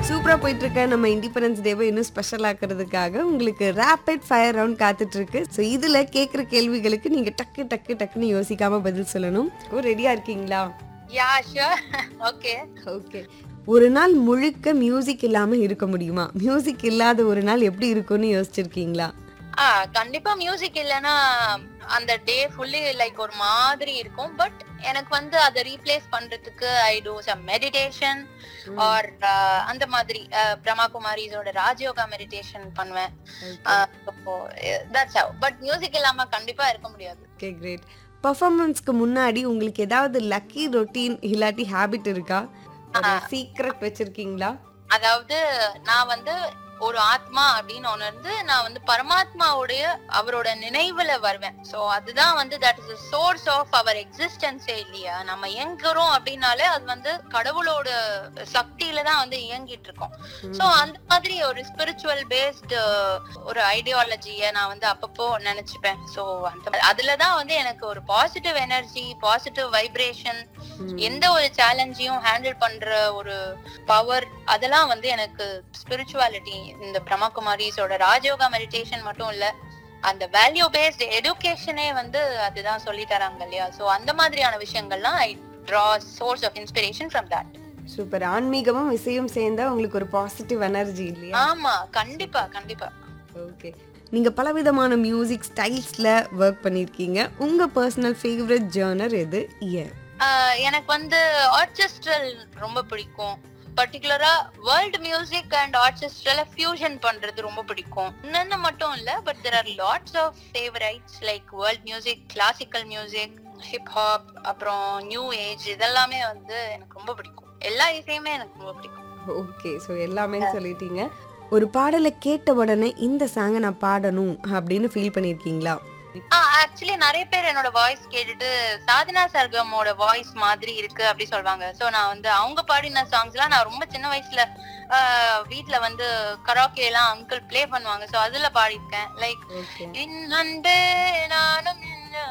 சூப்பரா போயிட்டு இருக்க நம்ம இண்டிபெண்டன்ஸ் டேவை இன்னும் ஸ்பெஷல் ஆக்குறதுக்காக உங்களுக்கு ரேபிட் ஃபயர் ரவுண்ட் காத்துட்டு இருக்கு ஸோ இதுல கேட்குற கேள்விகளுக்கு நீங்க டக்கு டக்கு டக்குன்னு யோசிக்காம பதில் சொல்லணும் ரெடியா இருக்கீங்களா யா ஷூர் ஓகே ஓகே ஒரு நாள் முழுக்க மியூசிக் இல்லாம இருக்க முடியுமா மியூசிக் இல்லாத ஒரு நாள் எப்படி இருக்கும்னு யோசிச்சிருக்கீங்களா ஆ கண்டிப்பா மியூசிக் இல்லைன்னா அந்த டே ஃபுல்லி லைக் ஒரு மாதிரி இருக்கும் பட் எனக்கு வந்து அதை ரீப்ளேஸ் பண்றதுக்கு I do some meditation or அந்த மாதிரி அஹ், பிரம்மா குமாரிஸோட ராஜயோகா மெடிடேஷன் பண்ணுவேன் தட்ஸ் பட் மியூசிக் இல்லாம கண்டிப்பா இருக்க முடியாது ஓகே கிரேட் பர்ஃபார்மன்ஸ்க்கு முன்னாடி உங்களுக்கு ஏதாவது லக்கி ரொட்டீன் இல்லாட்டி ஹேபிட் இருக்கா சீக்ரெட் வச்சிருக்கீங்களா அதாவது நான் வந்து ஒரு ஆத்மா அப்படின்னு உணர்ந்து நான் வந்து பரமாத்மாவுடைய அவரோட நினைவுல வருவேன் சோ அதுதான் வந்து that is source of our எக்ஸிஸ்டன்ஸே இல்லையா நம்ம இயங்குறோம் அப்படின்னாலே அது வந்து கடவுளோட சக்தியில தான் வந்து இயங்கிட்டு இருக்கோம் சோ அந்த மாதிரி ஒரு ஸ்பிரிச்சுவல் பேஸ்டு ஒரு ஐடியாலஜிய நான் வந்து அப்பப்போ நினைச்சுப்பேன் சோ அந்த அதுலதான் வந்து எனக்கு ஒரு பாசிட்டிவ் எனர்ஜி பாசிட்டிவ் வைப்ரேஷன் எந்த ஒரு சேலஞ்சையும் ஹேண்டில் பண்ற ஒரு பவர் அதெல்லாம் வந்து எனக்கு ஸ்பிரிச்சுவாலிட்டி இந்த பிரம்மகுமாரிஸோட ராஜயோகா மெடிடேஷன் மட்டும் இல்ல அந்த வேல்யூ பேஸ்ட் எடுகேஷனே வந்து அதுதான் சொல்லி தராங்க இல்லையா சோ அந்த மாதிரியான விஷயங்கள்லாம் I draw source of inspiration from that super ஆன்மீகமும் இசையும் சேர்ந்தா உங்களுக்கு ஒரு பாசிட்டிவ் எனர்ஜி இல்லையா ஆமா கண்டிப்பா கண்டிப்பா ஓகே நீங்க பலவிதமான மியூசிக் ஸ்டைல்ஸ்ல ஒர்க் பண்ணிருக்கீங்க உங்க பர்சனல் ஃபேவரட் ஜேர்னர் எது ஏன் ஆஹ் எனக்கு வந்து ஆர்கெஸ்ட்ரல் ரொம்ப பிடிக்கும் பர்டிகுலரா world music and orchestral fusion பண்றது ரொம்ப பிடிக்கும் இன்னொன்னு மட்டும் இல்ல but there are lots of favourites like world music classical music hip hop அப்புறம் நியூ ஏஜ் இதெல்லாமே வந்து எனக்கு ரொம்ப பிடிக்கும் எல்லா இசையுமே எனக்கு ரொம்ப பிடிக்கும் ஓகே ஸோ எல்லாமே சொல்லிட்டீங்க ஒரு பாடலை கேட்ட உடனே இந்த சாங்கை நான் பாடணும் அப்படின்னு ஃபீல் பண்ணியிருக்கீங்களா ஆக்சுவலி நிறைய பேர் என்னோட வாய்ஸ் கேட்டுட்டு சாதனா சர்கமோட வாய்ஸ் மாதிரி இருக்கு அப்படி சொல்வாங்க சோ நான் வந்து அவங்க பாடின சாங்ஸ் எல்லாம் நான் ரொம்ப சின்ன வயசுல ஆஹ், வீட்ல வந்து கராக்கே எல்லாம் அங்கிள் ப்ளே பண்ணுவாங்க சோ அதுல பாடியிருக்கேன் லைக் ஓகே அன்பே நானும்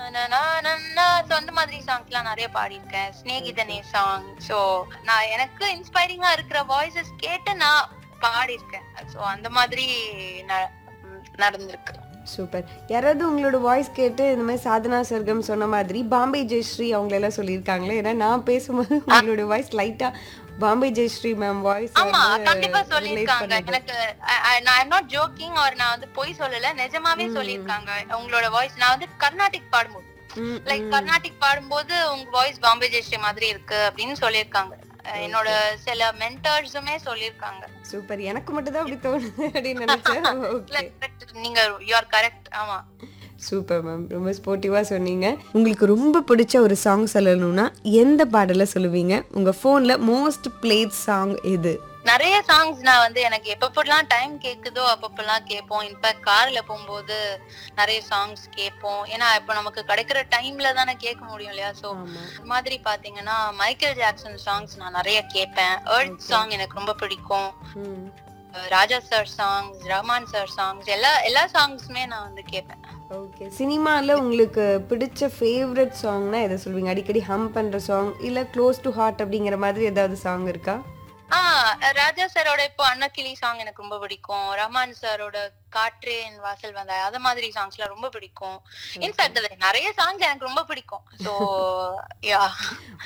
சோ அந்த மாதிரி சாங்ஸ் எல்லாம் நிறைய பாடியிருக்கேன் ஸ்நேகிதனே சாங் சோ நான் எனக்கு இன்ஸ்பைரிங்கா இருக்கிற வாய்ஸஸ் கேட்டு நான் பாடியிருக்கேன் சோ அந்த மாதிரி ந- ம், நடந்திருக்கு சூப்பர் யாராவது உங்களோட வாய்ஸ் கேட்டு இந்த மாதிரி சாதனா சர்க்கம் சொன்ன மாதிரி பாம்பே ஜெயஸ்ரீ அவங்களெல்லாம் சொல்லியிருக்காங்களே ஏன்னா நான் பேசும்போது உங்களோட வாய்ஸ் லைட்டா பாம்பே ஜெயஸ்ரீ மேம் வாய்ஸ் ஆமா கண்டிப்பா சொல்லிருக்காங்க எனக்கு I- I- நான் ஐம் நாட் ஜோக்கிங் ஒரு நான் வந்து பொய் சொல்லல நிஜமாவே சொல்லிருக்காங்க உங்களோட வாய்ஸ் நான் வந்து கர்நாடிக் பாடும்போது லைக் கர்நாடிக் பாடும்போது உங்க வாய்ஸ் பாம்பே ஜெயஸ்ரீ மாதிரி இருக்கு அப்படின்னு சொல்லிருக்காங்க அஹ் என்னோட சில மென்டர்ஸுமே சொல்லிருக்காங்க சூப்பர் எனக்கு மட்டும் தான் அப்படி தோணுது அப்படின்னு நினைச்சேன் இல்ல ஓகே correct. நீங்க யூ ஆர் கரெக்ட் ஆமா சூப்பர் மேம் ரொம்ப ஸ்போர்ட்டிவா சொன்னீங்க உங்களுக்கு ரொம்ப பிடிச்ச ஒரு சாங் சொல்லணும்னா எந்த பாடல சொல்லுவீங்க உங்க போன்ல மோஸ்ட் பிளேட் சாங் எது நிறைய சாங்ஸ் நான் வந்து எனக்கு எப்பப்பெல்லாம் டைம் கேக்குதோ அப்பப்பெல்லாம் கேட்போம் இன்ஃபேக்ட் கார்ல போகும்போது நிறைய சாங்ஸ் கேட்போம் ஏன்னா இப்ப நமக்கு கிடைக்கிற டைம்ல தானே கேட்க முடியும் இல்லையா சோ ஆமா மாதிரி பாத்தீங்கன்னா மைக்கேல் ஜாக்சன் சாங்ஸ் நான் நிறைய கேட்பேன் எர்த் சாங் எனக்கு ரொம்ப பிடிக்கும் ம் அஹ் Raja sir songs Rahman sir songs எல்லா எல்லா சாங்ஸுமே நான் வந்து கேட்பேன் ஓகே சினிமால உங்களுக்கு பிடிச்ச ஃபேவரட் சாங்னா எதை சொல்வீங்க அடிக்கடி ஹம் பண்ற சாங் இல்ல க்ளோஸ் டு ஹார்ட் அப்படிங்கிற மாதிரி ஏதாவது சாங் இருக்கா ஆஹ் ராஜா சாரோட இப்போ அன்னக்கிளி சாங் எனக்கு ரொம்ப பிடிக்கும் ரஹ்மான் சாரோட காற்றே என் வாசல் வந்தாய் அத மாதிரி சாங்ஸ்லாம் ரொம்ப பிடிக்கும் இன்ஃபேக்ட் நிறைய சாங்ஸ் எனக்கு ரொம்ப பிடிக்கும் சோ யா